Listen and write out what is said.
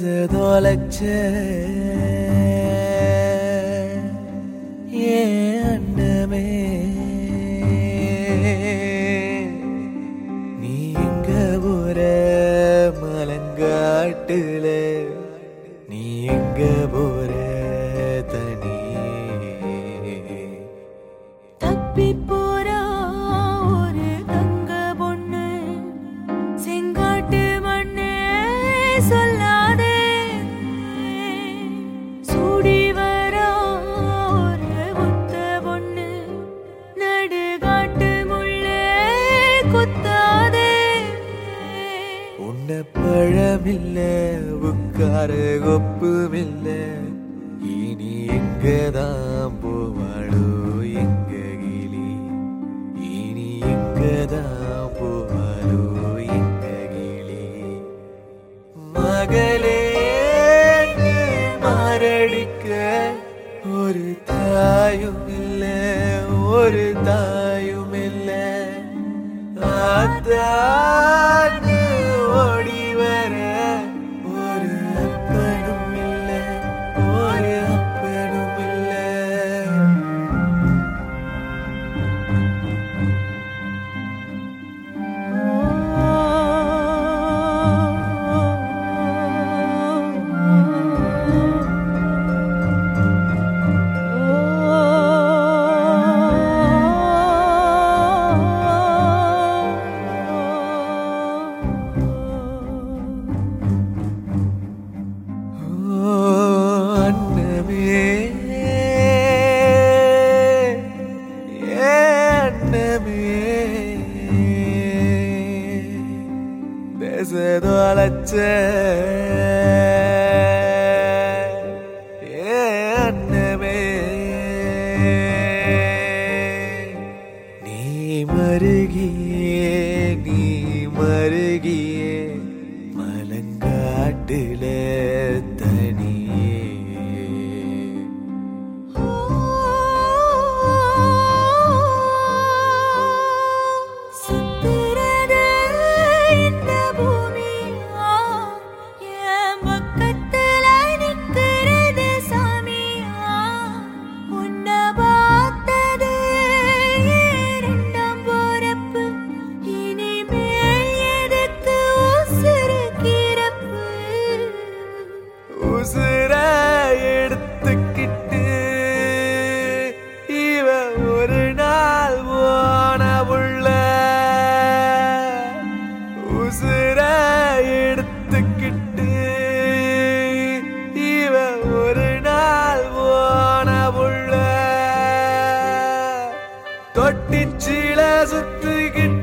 தொலைச்ச ஏன் அண்ணமே நீ எங்க போற மலங்காட்டுல நீ எங்க போற தனியே தப்பி போறா ஒரு தங்க பொண்ணு செங்காட்டு மண்ணே சொல்லாதே சூடி வரா ஒரு ஒத்த பொண்ணு நடுகாட்டு முள்ளே குத்தாதே உன்ன பழமில்ல உட்கார கொப்புமில்ல இனி எங்கதான் போவாளோ எங்க கிளி இனி எங்கதான் போவாளோ எங்க கிளி மகளே நீ மாரடிக்க ஒரு தாயும் இல்ல ஒரு தாயும் இல்ல ஆத்தான்னு ஓடி வர ஒரு அப்பனும் இல்ல ஒரு அப்பனும் இல்ல ஓ அன்னமே ஏ அன்னமே பேசதோ அழைச்ச ஏ அன்னமே நீ மருகியே நீ மருகியே மலங்காட்டுல தனியே சுத்துறது இந்த பூமியா என் பக்கத்துல நிக்கிறது சாமியா உன்னை பார்த்தது இரண்டாம் போறப்பு இனிமேல் எதுக்கு உசுறு கிறப்பு உசுர எடுத்துக்கிட்டு இவ ஒரு நாள் போன புள்ள உசுர எடுத்துக்கிட்டு இவ ஒரு நாள் போன புள்ள தொட்டிச்சில சுத்துக்கிட்டு